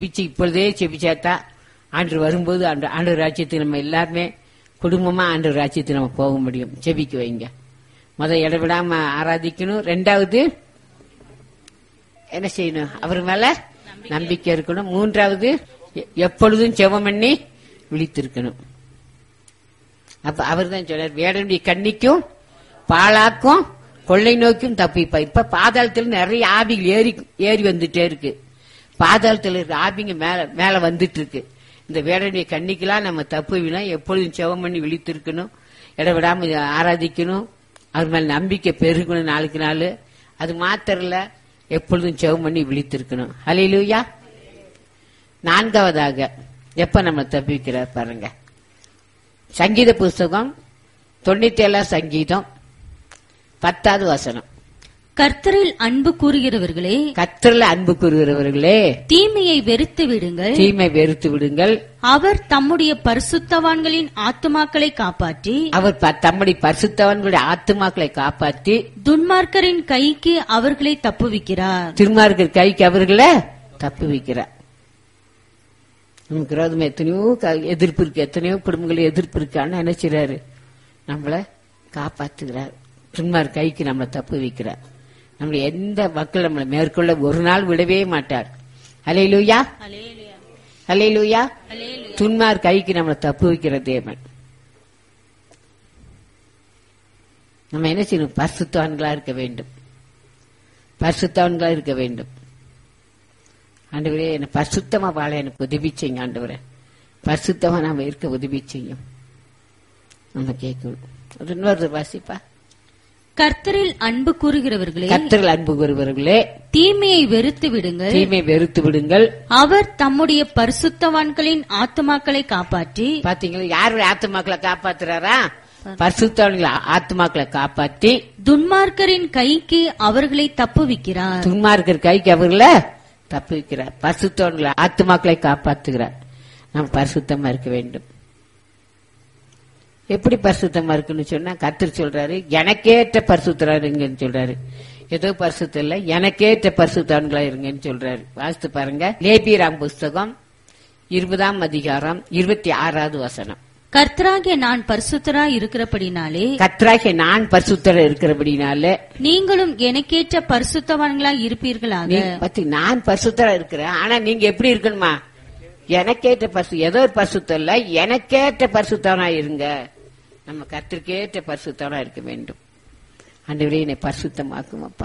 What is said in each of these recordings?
பிச்சு இப்பொழுதே செபிச்சாத்தா ஆண்டு வரும்போது ஆண்டு ஆண்டு ராஜ்யத்துக்கு நம்ம எல்லாருமே குடும்பமா ஆண்டு ராஜ்யத்துக்கு நம்ம போக முடியும் செபிக்க வைங்க முத இடவிடாம ஆராதிக்கணும் ரெண்டாவது என்ன செய்யணும் அவர் மேல நம்பிக்கை இருக்கணும் மூன்றாவது எ- எப்பொழுதும் செவம் பண்ணி விழித்திருக்கணும் அப்ப அவர் தான் சொல்றார் வேடனுடைய கண்ணிக்கும் பாழாக்கும் கொள்ளை நோக்கும் தப்பிப்பா இப்ப பாதாளத்துல நிறைய ஆவிகள் ஏறி ஏறி வந்துட்டே இருக்கு பாதாளத்துல இருக்க ஆவிங்க மேல மேல வந்துட்டு இருக்கு இந்த வேடனுடைய கண்ணிக்கெல்லாம் நம்ம தப்புவினா எப்பொழுதும் செவம் பண்ணி விழித்திருக்கணும் இடவிடாம ஆராதிக்கணும் அவர் மேல நம்பிக்கை பெருகணும் நாளுக்கு நாள் அது மாத்திரம் இல்ல எப்பொழுதும் செவம் பண்ணி விழித்திருக்கணும் ஹalleluya நான்காவதாக எப்ப நம்ம தப்பிக்கிறார் பாருங்க சங்கீத புஸ்தகம் தொண்ணூத்தி ஏழாம் சங்கீதம் பத்தாவது வசனம் கர்த்தரில் அன்பு கூறுகிறவர்களே கத்தரில் அன்பு கூறுகிறவர்களே தீமையை வெறுத்து விடுங்கள் தீமை வெறுத்து விடுங்கள் அவர் தம்முடைய பரிசுத்தவான்களின் ஆத்துமாக்களை காப்பாற்றி அவர் ப- தம்முடைய பரிசுத்தவன்களுடைய ஆத்துமாக்களை காப்பாற்றி துன்மார்க்கரின் கைக்கு அவர்களை தப்புவிக்கிறார் திருமார்க்கர் கைக்கு அவர்களை தப்பு வைக்கிறார் நமக்கு விரோதமா எத்தனையோ க- எதிர்ப்பு இருக்கு எத்தனையோ குடும்பங்கள் எதிர்ப்பு இருக்கு ஆனா என்ன செய்றாரு நம்மள காப்பாத்துகிறார் திருமார் கைக்கு நம்மளை தப்பு வைக்கிறார் நம்மளை எந்த மக்கள் நம்மளை மேற்கொள்ள ஒரு நாள் விடவே மாட்டார் அலையிலூயா அலையிலூயா துன்மார் கைக்கு நம்மளை தப்பு வைக்கிற தேவன் நம்ம என்ன செய்யணும் பரிசுத்தவான்களா இருக்க வேண்டும் பரிசுத்தவான்களா இருக்க வேண்டும் ஆண்டவரே என்ன பரிசுத்தமா வாழ எனக்கு உதவி செய்யுங்க ஆண்டவரே பரிசுத்தமா நாம இருக்க உதவி செய்யும் நம்ம கேட்கணும் அது இன்னொரு வாசிப்பா கர்த்தரில் அன்பு கூறுகிறவர்களே கத்தர்கள் அன்பு கூறுவர்களே தீமையை வெறுத்து விடுங்கள் தீமை வெறுத்து விடுங்கள் அவர் தம்முடைய பரிசுத்தவான்களின் ஆத்துமாக்களை காப்பாற்றி பாத்தீங்களா யாருடைய ஆத்துமாக்களை காப்பாத்துறாரா பரிசுத்தவான்களை ஆத்துமாக்களை காப்பாற்றி துன்மார்க்கரின் கைக்கு அவர்களை தப்புவிக்கிறார் துன்மார்க்கர் கைக்கு அவர்களை தப்பு வைக்கிறார் பரிசுத்தவான்களை ஆத்துமாக்களை காப்பாத்துகிறார் நாம் பரிசுத்தமா இருக்க வேண்டும் எப்படி பரிசுத்தமா இருக்குன்னு சொன்னா கத்தர் சொல்றாரு எனக்கேற்ற பரிசுத்தரா இருங்கன்னு சொல்றாரு ஏதோ பரிசுத்தம் இல்ல எனக்கேற்ற பரிசுத்தவான்களா இருங்கன்னு சொல்றாரு வாசித்து பாருங்க லேபிராம் புஸ்தகம் இருபதாம் அதிகாரம் இருபத்தி ஆறாவது வசனம் கர்த்தராகிய நான் பரிசுத்தரா இருக்கிறபடினாலே கத்ராகிய நான் பரிசுத்தர இருக்கிறபடினால நீங்களும் எனக்கேற்ற பரிசுத்தவான்களா இருப்பீர்களாக நீ பத்தி நான் பரிசுத்தரா இருக்கிறேன் ஆனா நீங்க எப்படி இருக்கணுமா எனக்கேற்ற பரிசு ஏதோ ஒரு பரிசுத்தம் இல்ல எனக்கேற்ற பரிசுத்தவனா இருங்க நம்ம கத்திற்கேற்ற பரிசுத்தவனா இருக்க வேண்டும் ஆண்டவரே என்னை பரிசுத்தமாக்கும் அப்பா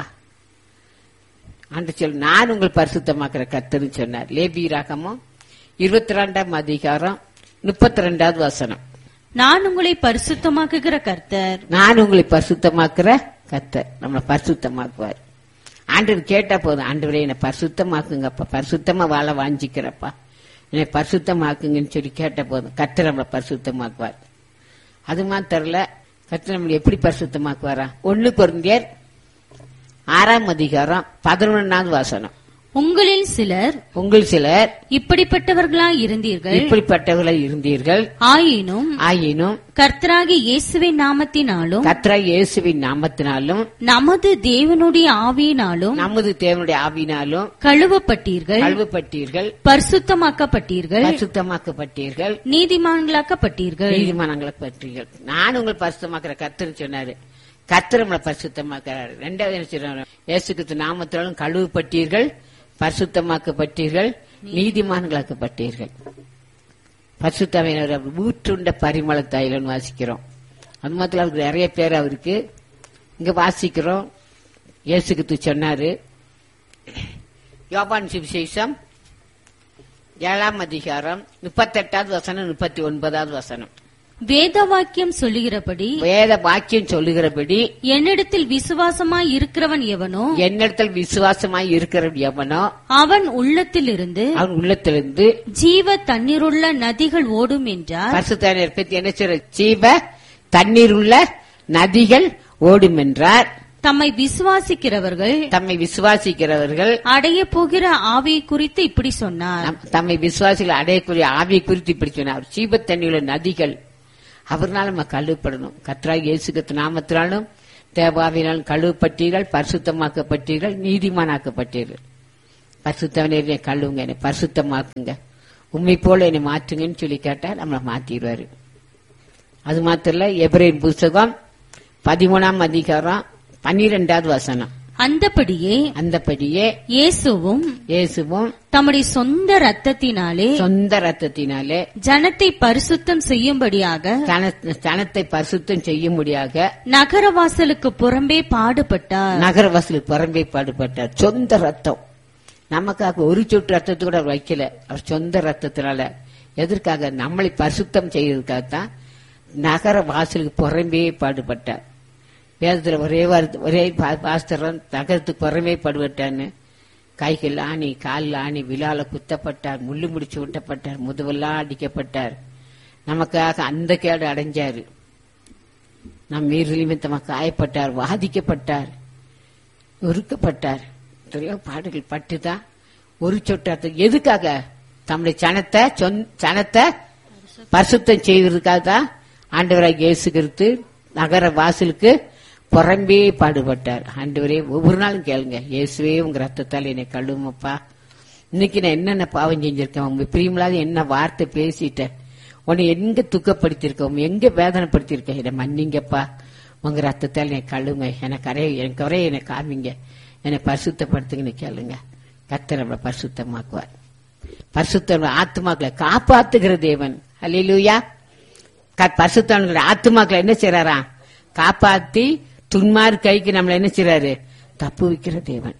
ஆண்டு சொல் நான் உங்கள் பரிசுத்தமாக்குற கத்தர்னு சொன்னார் லேபி ராகமும் இருபத்தி ரெண்டாம் அதிகாரம் முப்பத்தி ரெண்டாவது வசனம் நான் உங்களை பரிசுத்தமாக்குகிற கர்த்தர் நான் உங்களை பரிசுத்தமாக்குற கத்தர் நம்மளை பரிசுத்தமாக்குவார் ஆண்டவர் கேட்டா போதும் ஆண்டவரே என்னை பரிசுத்தமாக்குங்கப்பா பரிசுத்தமா வாழ வாஞ்சிக்கிறப்பா என்னை பரிசுத்தமாக்குங்கன்னு சொல்லி கேட்ட போதும் கத்தர் நம்மளை பரிசுத்தமாக்குவார் அது மாத்திரல கத்தர் நம்மளை எப்படி பரிசுத்தமாக்குவாரா ஒண்ணு பொருந்தியர் ஆறாம் அதிகாரம் பதினொன்னாவது வாசனம் உங்களில் சிலர் உங்கள் சிலர் இப்படிப்பட்டவர்களா இருந்தீர்கள் இப்படிப்பட்டவர்களாய் இருந்தீர்கள் ஆயினும் ஆயினும் கர்த்தராகிய இயேசுவின் நாமத்தினாலும் கத்ரா இயேசுவின் நாமத்தினாலும் நமது தேவனுடைய ஆவியினாலும் நமது தேவனுடைய ஆவினாலும் கழுவப்பட்டீர்கள் கழுவப்பட்டீர்கள் பரிசுத்தமாக்கப்பட்டீர்கள் பரிசுத்தமாக்கப்பட்டீர்கள் நீதிமான்களாக்கப்பட்டீர்கள் நீதிமானங்களை பற்றீர்கள் நான் உங்களை பரிசுத்தமாக்குற கர்த்தர் சொன்னாரு கர்த்தர் நம்மளை பரிசுத்தமாக்குறாரு ரெண்டாவது என்ன சொல்றாரு இயேசு கிறிஸ்து நாமத்தாலும் கழுவப்பட்டீர்கள் பரிசுத்தமாக்கப்பட்டீர்கள் நீதிமான்களாக்கப்பட்டீர்கள் பரிசுத்தமையினர் ஊற்றுண்ட பரிமள தைலன்னு வாசிக்கிறோம் அது மாத்திரம் அவருக்கு நிறைய பேர் அவருக்கு இங்க வாசிக்கிறோம் இயேசு கிறிஸ்து சொன்னாரு யோபான் சுவிசேஷம் ஏழாம் அதிகாரம் முப்பத்தெட்டாவது வசனம் முப்பத்தி ஒன்பதாவது வசனம் வேத வாக்கியம் சொல்லுகிறபடி வேத வாக்கியம் சொல்லுகிறபடி என்னிடத்தில் விசுவாசமாய் இருக்கிறவன் எவனோ என்னிடத்தில் விசுவாசமாய் இருக்கிற எவனோ அவன் உள்ளத்திலிருந்து அவன் உள்ளத்திலிருந்து ஜீவ தண்ணீருள்ள நதிகள் ஓடும் என்றார் பரிசுத்தானர் பற்றி என்ன சொல்ற ஜீவ தண்ணீர் உள்ள நதிகள் ஓடும் என்றார் தம்மை விசுவாசிக்கிறவர்கள் தம்மை விசுவாசிக்கிறவர்கள் அடைய போகிற ஆவியை குறித்து இப்படி சொன்னார் நம்- தம்மை விசுவாசிகள் அடையக்கூடிய ஆவியை குறித்து இப்படி சொன்னார் ஜீவ தண்ணியுள்ள நதிகள் அவர்னால நம்ம கழுவப்படணும் கத்ராக இயேசுகத்து நாமத்தினாலும் தேவாவினாலும் கழுவப்பட்டீர்கள் பரிசுத்தமாக்கப்பட்டீர்கள் நீதிமானாக்கப்பட்டீர்கள் பரிசுத்தவனே என்னை கழுவுங்க என்னை பரிசுத்தமாக்குங்க உண்மை போல என்னை மாற்றுங்கன்னு சொல்லி கேட்டா நம்மளை மாத்திடுவாரு அது மாத்திரம் இல்ல எபிரேன் புஸ்தகம் பதிமூணாம் அதிகாரம் பன்னிரெண்டாவது வசனம் அந்தபடியே அந்தபடியே இயேசுவும் இயேசுவும் தம்முடைய சொந்த ரத்தத்தினாலே சொந்த ரத்தத்தினாலே ஜனத்தை பரிசுத்தம் செய்யும்படியாக தன- தனத்தை பரிசுத்தம் செய்யும்படியாக நகரவாசலுக்கு புறம்பே பாடுபட்டார் நகரவாசலுக்கு புறம்பே பாடுபட்டார் சொந்த ரத்தம் நமக்காக ஒரு சொட்டு ரத்தத்தை கூட அவர் வைக்கல அவர் சொந்த ரத்தத்தினால எதற்காக நம்மளை பரிசுத்தம் செய்யறதுக்காகத்தான் நகர வாசலுக்கு புறம்பே பாடுபட்டார் வேதத்துல ஒரே வார்த்தை- ஒரே பா- பாஸ்தரம் நகரத்துக்கு புறமே பாடுபட்டான்னு கைகள் ஆணி காலில் ஆணி விழால குத்தப்பட்டார் முள்ளு முடிச்சு விட்டப்பட்டார் முதுவெல்லாம் அடிக்கப்பட்டார் நமக்காக அந்த கேடு அடைஞ்சாரு நம் மீறி நிமித்தமாக காயப்பட்டார் வாதிக்கப்பட்டார் ஒருக்கப்பட்டார் எத்தனையோ பாடுகள் பட்டுதான் ஒரு சொட்டு எதுக்காக தம்முடைய சனத்தை சொந்த- சனத்தை பரிசுத்தம் செய்வதற்காக தான் ஆண்டவராக இயேசு கிறிஸ்து நகர வாசலுக்கு புறம்பே பாடுபட்டார் ஆண்டவரே ஒவ்வொரு நாளும் கேளுங்க இயேசுவே உங்க ரத்தத்தால் என்னை கழுவுமப்பா இன்னைக்கு நான் என்னென்ன பாவம் செஞ்சிருக்கேன் உங்க பிரியமில்லாத என்ன வார்த்தை பேசிட்டேன் உன்னை எங்க துக்கப்படுத்திருக்கேன் உன்னை எங்க வேதனைப்படுத்திருக்கேன் என்னை மன்னிங்கப்பா உங்க ரத்தத்தால் என்னை கழுவுங்க எனக்கு அறைய எனக்கு வரைய என்னை காமிங்க என்னை பரிசுத்தப்படுத்துங்கன்னு கேளுங்க கர்த்தர் நம்மளை பரிசுத்தமாக்குவார் பரிசுத்த ஆத்மாக்களை காப்பாத்துகிற தேவன் அல்லேலூயா பரிசுத்தவன்களை ஆத்மாக்களை என்ன செய்யறாரா காப்பாத்தி துன்மார் கைக்கு நம்மளை என்ன செய்யறாரு தப்பு வைக்கிற தேவன்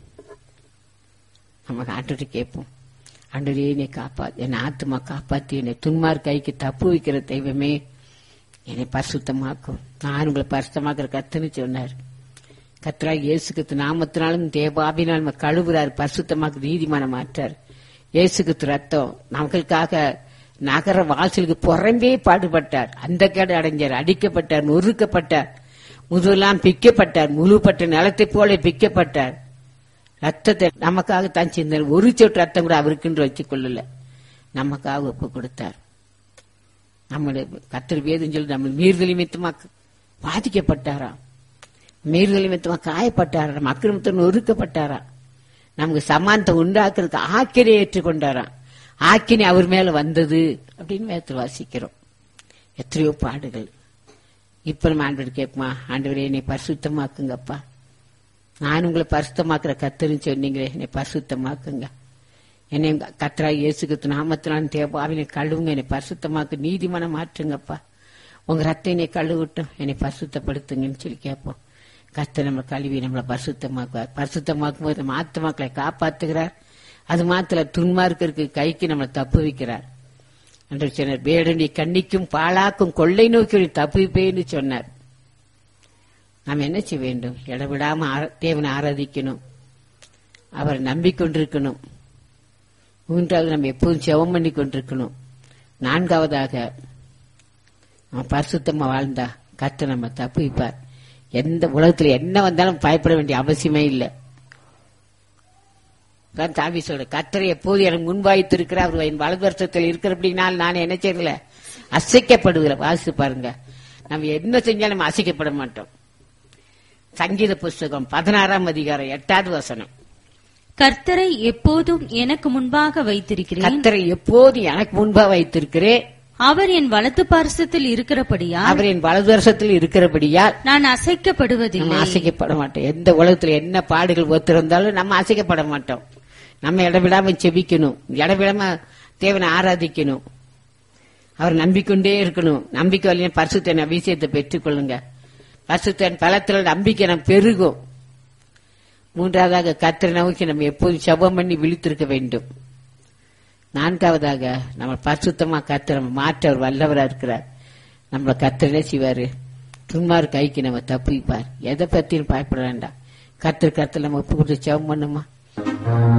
நம்ம ஆண்டு கேட்போம் ஆண்டவரே என்னை காப்பா என்னை ஆத்மா காப்பாத்தி என்னை துன்மார் கைக்கு தப்பு வைக்கிற தெய்வமே என்னை பரிசுத்தமாக்கும் நான் உங்களை பரிசுத்தமாக்குற கத்துன்னு சொன்னார் கத்ரா இயேசுக்கு நாமத்தினாலும் தேவாபினாலும் நம்ம கழுவுறார் பரிசுத்தமாக்கு நீதிமான மாற்றார் இயேசுக்கு ரத்தம் நமக்களுக்காக நகர வாசலுக்கு புறம்பே பாடுபட்டார் அந்த கேடு அடைஞ்சார் அடிக்கப்பட்டார் நொறுக்கப்பட்டார் முதுவெல்லாம் பிக்கப்பட்டார் முழுப்பட்ட நிலத்தை போல பிக்கப்பட்டார் ரத்தத்தை நமக்காக தான் சிந்தார் ஒரு சொட்டு ரத்தம் கூட அவருக்குன்னு வச்சுக் கொள்ளல நமக்காக ஒப்பு கொடுத்தார் நம்முடைய கத்தர் வேதம் சொல்லி நம்ம மீறுதல் நிமித்தமா பாதிக்கப்பட்டாராம் மீறுதல் நிமித்தமா காயப்பட்டாரா நம்ம அக்கிரமத்தை நொறுக்கப்பட்டாரா நமக்கு சமானத்தை உண்டாக்குறதுக்கு ஆக்கினை ஏற்றுக்கொண்டாராம் ஆக்கினை அவர் மேல வந்தது அப்படின்னு வேதத்தில் வாசிக்கிறோம் எத்தனையோ பாடுகள் இப்ப நம்ம ஆண்டவர் கேட்குமா ஆண்டவரே என்னை பரிசுத்தமாக்குங்கப்பா நான் உங்களை பரிசுத்தமாக்குற கத்தருன்னு சொன்னீங்களே என்னை பரிசுத்தமாக்குங்க என்னை கத்தரா இயேசுக்கு நாமத்தினாலும் தேவாவினை கழுவுங்க என்னை பரிசுத்தமாக்கு நீதிமனம் மாற்றுங்கப்பா உங்க ரத்தம் என்னை கழுவட்டும் என்னை பரிசுத்தப்படுத்துங்கன்னு சொல்லி கேட்போம் கத்த நம்ம கழுவி நம்மளை பரிசுத்தமாக்குவார் பரிசுத்தமாக்கும் போது நம்ம ஆத்மாக்களை காப்பாத்துகிறார் அது மாத்திர துன்மார்க்கருக்கு கைக்கு நம்மளை தப்பு வைக்கிறார் என்று சொன்னார் வேடனி கண்ணிக்கும் பாழாக்கும் கொள்ளை நோக்கி தப்புவிப்பேன்னு சொன்னார் நாம் என்ன செய்ய வேண்டும் இடவிடாம ஆர- தேவனை ஆராதிக்கணும் அவரை நம்பிக்கொண்டிருக்கணும் மூன்றாவது நம்ம எப்போதும் செவம் பண்ணி கொண்டிருக்கணும் நான்காவதாக நம்ம பரிசுத்தமா வாழ்ந்தா கத்து நம்ம தப்புவிப்பார் எந்த உலகத்துல என்ன வந்தாலும் பயப்பட வேண்டிய அவசியமே இல்லை தான் தாவி சொல்ற கத்தரை எப்போது எனக்கு முன்வாய்த்து இருக்கிற அவர் என் வலது வருஷத்தில் இருக்கிறபடினால் நான் என்ன செய்யல அசைக்கப்படுகிற வாசித்து பாருங்க நம்ம என்ன செஞ்சாலும் நம்ம அசைக்கப்பட மாட்டோம் சங்கீத புஸ்தகம் பதினாறாம் அதிகாரம் எட்டாவது வசனம் கர்த்தரை எப்போதும் எனக்கு முன்பாக வைத்திருக்கிறேன் கத்தரை எப்போது எனக்கு முன்பா வைத்திருக்கிறேன் அவர் என் வலது பார்சத்தில் இருக்கிறபடியா அவர் என் வலது வருஷத்தில் இருக்கிறபடியால் நான் அசைக்கப்படுவதில்லை நம்ம அசைக்கப்பட மாட்டோம் எந்த உலகத்துல என்ன பாடுகள் ஒத்திருந்தாலும் நம்ம அசைக்கப்பட மாட்டோம் நம்ம இடவிடாம செபிக்கணும் இடவிடாம தேவனை ஆராதிக்கணும் அவர் நம்பிக்கொண்டே இருக்கணும் நம்பிக்கை வழியா பரிசுத்தன் அபிஷேகத்தை பெற்றுக்கொள்ளுங்க பரிசுத்தன் பலத்தில் நம்பிக்கை நம்ம பெருகும் மூன்றாவதாக கத்திர நோக்கி நம்ம எப்போதும் செபம் பண்ணி விழித்திருக்க வேண்டும் நான்காவதாக நம்ம பரிசுத்தமா கத்திர மாற்ற அவர் வல்லவரா இருக்கிறார் நம்ம கத்திரனே செய்வாரு துன்மார் கைக்கு நம்ம தப்பிப்பார் எதை பத்தியும் பயப்பட வேண்டாம் கத்திர கத்துல நம்ம ஒப்பு கொடுத்து செவம் பண்ணுமா